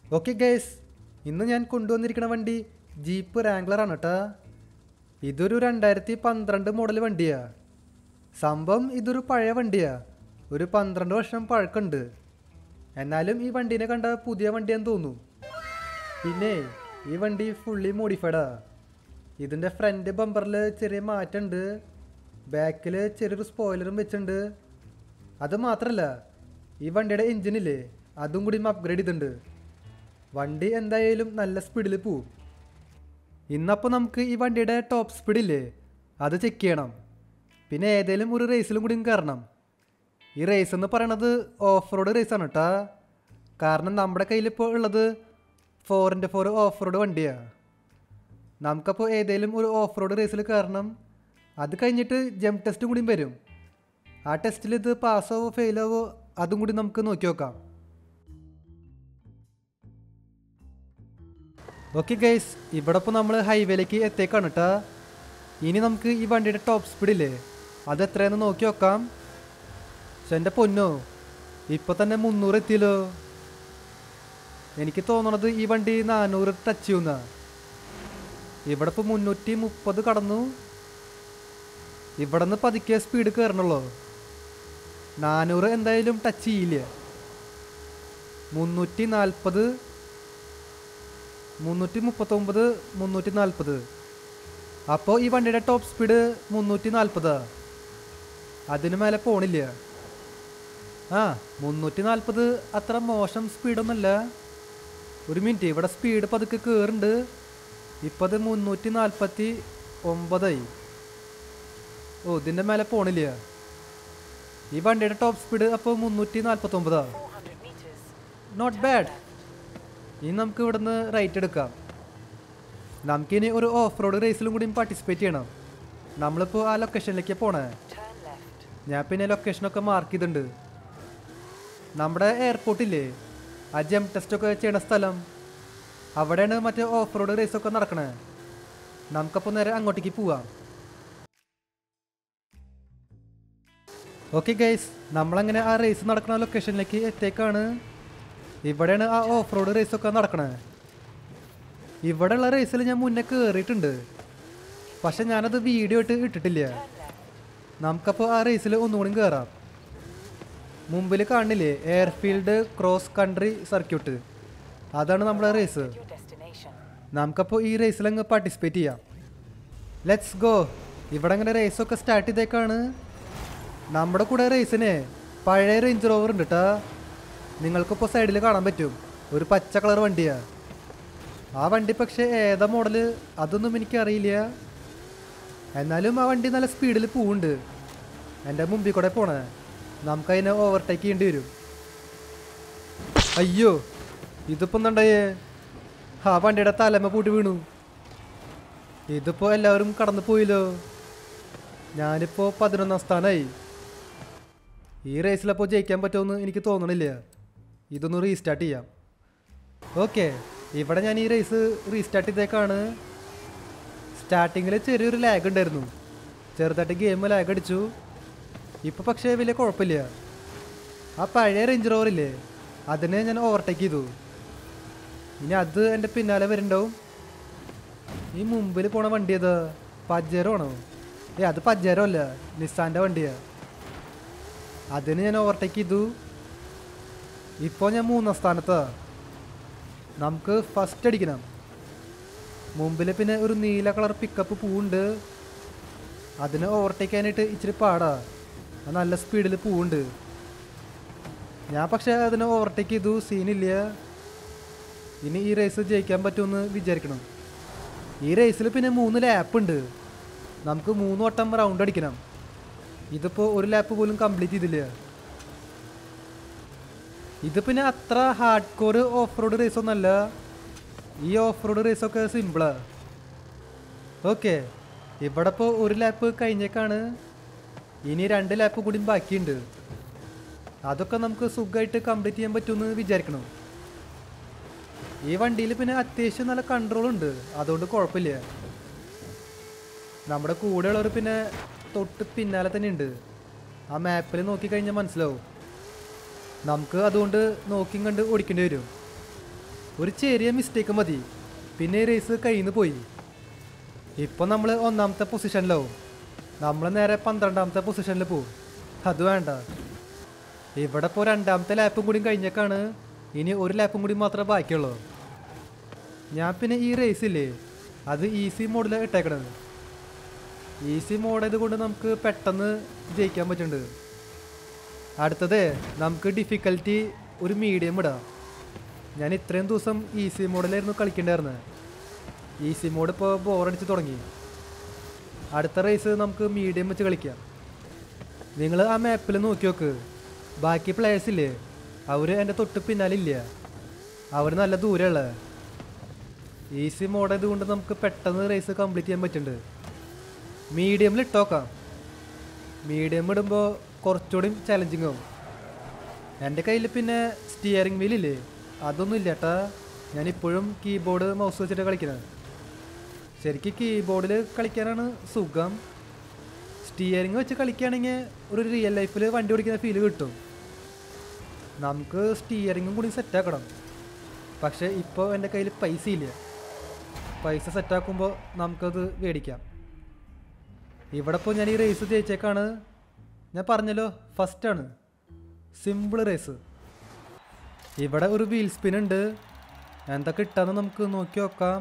Okay guys ഇന്ന് ഞാൻ കൊണ്ടുവന്നിരിക്കുന്ന വണ്ടി ജീപ്പ് റാംഗ്ലർ ആണ് കേട്ടോ ഇതൊരു രണ്ടായിരത്തി പന്ത്രണ്ട് മോഡൽ വണ്ടിയാ സംഭവം ഇതൊരു പഴയ വണ്ടിയാ ഒരു പന്ത്രണ്ട് വർഷം പഴക്കമുണ്ട് എന്നാലും ഈ വണ്ടീനെ കണ്ട പുതിയ വണ്ടിയാന്ന് തോന്നുന്നു പിന്നെ ഈ വണ്ടി ഫുള്ളി മോഡിഫൈഡാ ഇതിൻ്റെ ഫ്രണ്ട് ബമ്പറിൽ ചെറിയ മാറ്റമുണ്ട് ബാക്കിൽ ചെറിയൊരു സ്പോയിലറും വെച്ചിട്ടുണ്ട് അത് മാത്രമല്ല ഈ വണ്ടിയുടെ എഞ്ചിനില്ലേ അതും കൂടി അപ്ഗ്രേഡ് ചെയ്തിട്ടുണ്ട് വണ്ടി എന്തായാലും നല്ല സ്പീഡിൽ പോവും ഇന്നപ്പോൾ നമുക്ക് ഈ വണ്ടിയുടെ ടോപ്പ് സ്പീഡില്ലേ അത് ചെക്ക് ചെയ്യണം പിന്നെ ഏതെങ്കിലും ഒരു റേസിലും കൂടി കയറണം ഈ റേസ് എന്ന് പറയണത് ഓഫ് റോഡ് റേസാണ് കേട്ടോ കാരണം നമ്മുടെ കയ്യിലിപ്പോൾ ഉള്ളത് four into four off road വണ്ടിയാണ് നമുക്കപ്പോൾ ഏതെങ്കിലും ഒരു ഓഫ് റോഡ് റേസിൽ കയറണം അത് കഴിഞ്ഞിട്ട് ജം ടെസ്റ്റും കൂടി വരും ആ ടെസ്റ്റിൽ ഇത് പാസ്സാവോ ഫെയിലാവോ അതും കൂടി നമുക്ക് നോക്കി നോക്കാം ഓക്കെ ഗൈസ് ഇവിടെ ഇപ്പോൾ നമ്മൾ ഹൈവേയിലേക്ക് എത്തേക്കാണ് കേട്ടോ ഇനി നമുക്ക് ഈ വണ്ടിയുടെ ടോപ്പ് സ്പീഡില്ലേ അത് എത്രയെന്ന് നോക്കി നോക്കാം പക്ഷെ എൻ്റെ പൊന്നോ ഇപ്പം തന്നെ മുന്നൂറ് എത്തിയല്ലോ എനിക്ക് തോന്നണത് ഈ വണ്ടി നാനൂറ് ടച്ച് ചെയ്യുന്ന ഇവിടെ ഇപ്പോൾ മുന്നൂറ്റി മുപ്പത് കടന്നു ഇവിടെ നിന്ന് പതുക്കെ സ്പീഡ് കയറണുള്ളൂ നാനൂറ് എന്തായാലും ടച്ച് ചെയ്യില്ല മുന്നൂറ്റി നാൽപ്പത് മുന്നൂറ്റി മുപ്പത്തൊമ്പത് മുന്നൂറ്റി നാൽപ്പത് അപ്പോൾ ഈ വണ്ടിയുടെ ടോപ്പ് സ്പീഡ് മുന്നൂറ്റി നാൽപ്പതാ അതിന് മേലെ പോണില്ല ആ മുന്നൂറ്റി നാൽപ്പത് അത്ര മോശം സ്പീഡൊന്നുമല്ല ഒരു മിനിറ്റ് ഇവിടെ സ്പീഡ് പതുക്കെ കയറുന്നുണ്ട് ഇപ്പം അത് മുന്നൂറ്റി നാൽപ്പത്തി ഒമ്പതായി ഓ ഇതിൻ്റെ മേലെ പോണില്ല ഈ വണ്ടിയുടെ ടോപ്പ് സ്പീഡ് അപ്പോൾ മുന്നൂറ്റി നാൽപ്പത്തൊമ്പതാ 400 meters. നോട്ട് ബാഡ് ഇനി നമുക്ക് ഇവിടുന്ന് റൈറ്റ് എടുക്കാം നമുക്കിനി ഒരു ഓഫ് റോഡ് റേസിലും കൂടി പാർട്ടിസിപ്പേറ്റ് ചെയ്യണം നമ്മളിപ്പോൾ ആ ലൊക്കേഷനിലേക്ക് പോണേ Turn left. ഞാൻ പിന്നെ ലൊക്കേഷനൊക്കെ മാർക്ക് ചെയ്തിട്ടുണ്ട് നമ്മുടെ എയർപോർട്ടില്ലേ ആ ജം ടെസ്റ്റൊക്കെ ചെയ്യണ സ്ഥലം അവിടെയാണ് മറ്റേ ഓഫ് റോഡ് റേസൊക്കെ നടക്കണേ നമുക്കപ്പോൾ നേരെ അങ്ങോട്ടേക്ക് പോവാം ഓക്കെ ഗൈസ് നമ്മളങ്ങനെ ആ റേസ് നടക്കുന്ന ലൊക്കേഷനിലേക്ക് എത്തിയേക്കാണ് ഇവിടെയാണ് ആ ഓഫ് റോഡ് റേസൊക്കെ നടക്കണേ ഇവിടെയുള്ള റേസിൽ ഞാൻ മുന്നേ കയറിയിട്ടുണ്ട് പക്ഷെ ഞാനത് വീഡിയോ ഇട്ട് ഇട്ടിട്ടില്ല നമുക്കപ്പോൾ ആ റേസിൽ ഒന്നുകൂടി കയറാം മുമ്പിൽ കാണില്ലേ എയർഫീൽഡ് ക്രോസ് കൺട്രി സർക്യൂട്ട് അതാണ് നമ്മുടെ റേസ് Your destination. നമുക്കപ്പോൾ ഈ റേസിലങ്ങ് പാർട്ടിസിപ്പേറ്റ് ചെയ്യാം ലെറ്റ്സ് ഗോ ഇവിടെ അങ്ങനെ റേസൊക്കെ സ്റ്റാർട്ട് ചെയ്തേക്കാണ് നമ്മുടെ കൂടെ റേസിന് പഴയ റേഞ്ച് റോവർ ഉണ്ട് കേട്ടാ നിങ്ങൾക്കിപ്പോൾ സൈഡിൽ കാണാൻ പറ്റും ഒരു പച്ച കളർ വണ്ടിയാണ് ആ വണ്ടി പക്ഷേ ഏതാ മോഡല് അതൊന്നും എനിക്കറിയില്ല എന്നാലും ആ വണ്ടി നല്ല സ്പീഡിൽ പോവുണ്ട് എൻ്റെ മുമ്പിൽ കൂടെ പോണേ നമുക്കതിനെ ഓവർടേക്ക് ചെയ്യേണ്ടി വരും അയ്യോ ഇതിപ്പോൾ എന്താണ്ടായേ ആ വണ്ടിയുടെ തലമ പൂട്ടി വീണു ഇതിപ്പോൾ എല്ലാവരും കടന്നു പോയില്ലോ ഞാനിപ്പോൾ പതിനൊന്നാം സ്ഥാനമായി ഈ റേസിലപ്പോൾ ജയിക്കാൻ പറ്റുമെന്ന് എനിക്ക് തോന്നണില്ല ഇതൊന്ന് റീസ്റ്റാർട്ട് ചെയ്യാം ഓക്കെ ഇവിടെ ഞാൻ ഈ റേസ് റീസ്റ്റാർട്ട് ചെയ്തേക്കാണ് സ്റ്റാർട്ടിങ്ങിൽ ചെറിയൊരു ലാഗ് ഉണ്ടായിരുന്നു ചെറുതായിട്ട് ഗെയിം ലാഗ് അടിച്ചു ഇപ്പോൾ പക്ഷേ വലിയ കുഴപ്പമില്ല ആ പഴയ റേഞ്ച് റോവറില്ലേ അതിനെ ഞാൻ ഓവർടേക്ക് ചെയ്തു ഇനി അത് എൻ്റെ പിന്നാലെ വരുന്നുണ്ടാവും ഈ മുമ്പിൽ പോണ വണ്ടി ഏതാ പജ്ജേരോ ആണോ ഏ അത് പജ്ജേരോ അല്ല നിസ്സാൻ്റെ വണ്ടിയാ അതിന് ഞാൻ ഓവർടേക്ക് ചെയ്തു ഇപ്പോൾ ഞാൻ മൂന്നാം സ്ഥാനത്താ നമുക്ക് ഫസ്റ്റ് അടിക്കണം മുമ്പിൽ പിന്നെ ഒരു നീല കളർ പിക്കപ്പ് പൂവുണ്ട് അതിനെ ഓവർടേക്ക് ചെയ്യാനായിട്ട് ഇച്ചിരി പാടാ അത് നല്ല സ്പീഡിൽ പൂവുണ്ട് ഞാൻ പക്ഷേ അതിനെ ഓവർടേക്ക് ചെയ്തു സീനില്ല ഇനി ഈ റേസ് ജയിക്കാൻ പറ്റുമെന്ന് വിചാരിക്കണം ഈ റേസിൽ പിന്നെ മൂന്ന് ലാപ്പ് ഉണ്ട് നമുക്ക് മൂന്ന് വട്ടം റൗണ്ട് അടിക്കണം ഇതിപ്പോൾ ഒരു ലാപ്പ് പോലും കംപ്ലീറ്റ് ചെയ്തില്ല ഇത് പിന്നെ അത്ര hard core off road race ഒന്നല്ല ഈ ഓഫ് റോഡ് റേസൊക്കെ സിമ്പിളാ ഓക്കെ ഇവിടെ ഇപ്പോൾ ഒരു ലാപ്പ് കഴിഞ്ഞേക്കാണ് ഇനി രണ്ട് ലാപ്പ് കൂടി ബാക്കിയുണ്ട് അതൊക്കെ നമുക്ക് സുഖമായിട്ട് കംപ്ലീറ്റ് ചെയ്യാൻ പറ്റുമെന്ന് വിചാരിക്കണം ഈ വണ്ടിയിൽ പിന്നെ അത്യാവശ്യം നല്ല കൺട്രോൾ ഉണ്ട് അതുകൊണ്ട് കുഴപ്പമില്ല നമ്മുടെ കൂടെയുള്ളവർ പിന്നെ തൊട്ട് പിന്നാലെ തന്നെ ഉണ്ട് ആ മാപ്പിൽ നോക്കിക്കഴിഞ്ഞാൽ മനസ്സിലാവും നമുക്ക് അതുകൊണ്ട് നോക്കിയും കണ്ട് ഓടിക്കേണ്ടി വരും ഒരു ചെറിയ മിസ്റ്റേക്ക് മതി പിന്നെ ഈ റേസ് കയ്യിൽ നിന്ന് പോയി ഇപ്പം നമ്മൾ ഒന്നാമത്തെ പൊസിഷനിലാവും നമ്മൾ നേരെ പന്ത്രണ്ടാമത്തെ പൊസിഷനിൽ പോവും അത് വേണ്ട ഇവിടെ ഇപ്പോൾ രണ്ടാമത്തെ ലാപ്പും കൂടി കഴിഞ്ഞേക്കാണ് ഇനി ഒരു ലാപ്പും കൂടി മാത്രമേ ബാക്കിയുള്ളൂ ഞാൻ പിന്നെ ഈ റേസ് ഇല്ലേ അത് ഈസി മോഡിൽ ഇട്ടേക്കണത് ഈസി മോഡ് കൊണ്ട് നമുക്ക് പെട്ടെന്ന് ജയിക്കാൻ പറ്റുന്നുണ്ട് അടുത്തത് നമുക്ക് ഡിഫിക്കൽറ്റി ഒരു മീഡിയം ഇടാം ഞാൻ ഇത്രയും ദിവസം ഈസി മോഡിലായിരുന്നു കളിക്കേണ്ടായിരുന്നത് ഈസി മോഡ് ഇപ്പോൾ ബോറടിച്ച് തുടങ്ങി അടുത്ത റേസ് നമുക്ക് മീഡിയം വെച്ച് കളിക്കാം നിങ്ങൾ ആ മാപ്പിൽ നോക്കി നോക്ക് ബാക്കി പ്ലേയേഴ്സ് ഇല്ലേ അവർ എൻ്റെ തൊട്ട് പിന്നാലില്ല അവർ നല്ല ദൂരമുള്ള ഈസി മോഡ് കൊണ്ട് നമുക്ക് പെട്ടെന്ന് റേസ് കംപ്ലീറ്റ് ചെയ്യാൻ പറ്റുന്നുണ്ട് മീഡിയമിൽ ഇട്ടോക്കാം മീഡിയം ഇടുമ്പോൾ കുറച്ചുകൂടി ചലഞ്ചിങ് ആവും എൻ്റെ കയ്യിൽ പിന്നെ സ്റ്റിയറിംഗ് വീലില്ലേ അതൊന്നും ഇല്ല ഏട്ടാ ഞാനിപ്പോഴും കീബോർഡ് മൗസ് വെച്ചിട്ട് കളിക്കുന്നത് ശരിക്കും കീബോർഡിൽ കളിക്കാനാണ് സുഖം സ്റ്റിയറിംഗ് വെച്ച് കളിക്കുകയാണെങ്കിൽ ഒരു റിയൽ ലൈഫിൽ വണ്ടി ഓടിക്കുന്ന ഫീല് കിട്ടും നമുക്ക് സ്റ്റിയറിംഗും കൂടി സെറ്റാക്കണം പക്ഷേ ഇപ്പോൾ എൻ്റെ കയ്യിൽ പൈസ ഇല്ല പൈസ സെറ്റാക്കുമ്പോൾ നമുക്കത് മേടിക്കാം ഇവിടെ ഇപ്പോൾ ഞാൻ ഈ റേസ് ജയിച്ചേക്കാണ് ഞാൻ പറഞ്ഞല്ലോ ഫസ്റ്റാണ് സിമ്പിൾ റേസ് ഇവിടെ ഒരു വീൽ സ്പിൻ ഉണ്ട് എന്താ കിട്ടാന്ന് നമുക്ക് നോക്കി നോക്കാം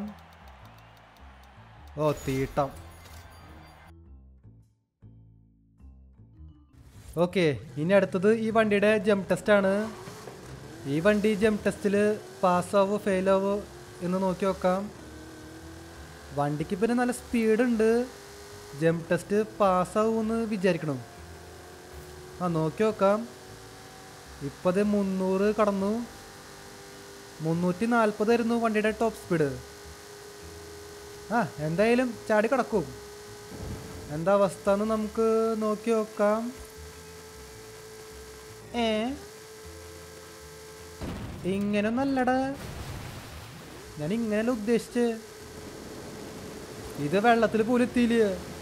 ഓ തീട്ടം ഓക്കെ ഇനി അടുത്തത് ഈ വണ്ടിയുടെ ജംപ് ടെസ്റ്റ് ആണ് ഈ വണ്ടി ജംപ് ടെസ്റ്റിൽ പാസ്സാവോ ഫെയിലാവോ എന്ന് നോക്കി നോക്കാം വണ്ടിക്ക് പിന്നെ നല്ല സ്പീഡ് ഉണ്ട് ജംപ് ടെസ്റ്റ് പാസ്സാവുമെന്ന് വിചാരിക്കണം ആ നോക്കി നോക്കാം ഇപ്പോൾ അത് മുന്നൂറ് കടന്നു മുന്നൂറ്റി നാൽപ്പതായിരുന്നു വണ്ടിയുടെ ടോപ്പ് സ്പീഡ് ആ എന്തായാലും ചാടി കിടക്കും എന്താ അവസ്ഥ എന്ന് നമുക്ക് നോക്കി നോക്കാം ഏ ഇങ്ങനെ നല്ലടാ ഞാൻ ഇങ്ങനെയല്ല ഉദ്ദേശിച്ച് ഇത് വെള്ളത്തിൽ പോലും എത്തിയില്ല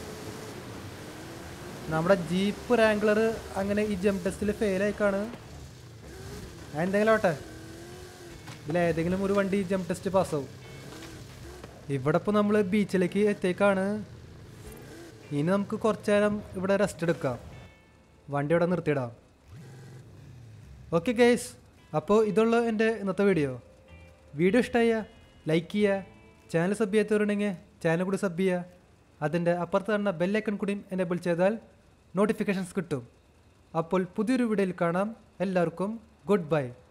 നമ്മുടെ ജീപ്പ് റാങ്ക്ലർ അങ്ങനെ ഈ ജംപ് ടെസ്റ്റിൽ ഫെയിലായിക്കാണ് എന്തെങ്കിലും ആവട്ടെ ഇതിലേതെങ്കിലും ഒരു വണ്ടി ജംപ് ടെസ്റ്റ് പാസ്സാവും ഇവിടെ ഇപ്പോൾ നമ്മൾ ബീച്ചിലേക്ക് എത്തിയേക്കാണ് ഇനി നമുക്ക് കുറച്ച് നേരം ഇവിടെ റെസ്റ്റ് എടുക്കാം വണ്ടി ഇവിടെ നിർത്തിയിടാം ഓക്കെ ഗൈസ് അപ്പോൾ ഇതുള്ള എൻ്റെ ഇന്നത്തെ വീഡിയോ വീഡിയോ ഇഷ്ടമായ ലൈക്ക് ചെയ്യുക ചാനൽ സബ് ചെയ്യാത്തവരുണ്ടെങ്കിൽ ചാനൽ കൂടി സബ് ചെയ്യുക അതിൻ്റെ അപ്പുറത്ത് കാണുന്ന ബെല്ലൈക്കൺ കൂടി എനേബിൾ ചെയ്താൽ നോട്ടിഫിക്കേഷൻസ് കിട്ടും അപ്പോൾ പുതിയൊരു വീഡിയോയിൽ കാണാം എല്ലാവർക്കും ഗുഡ് ബൈ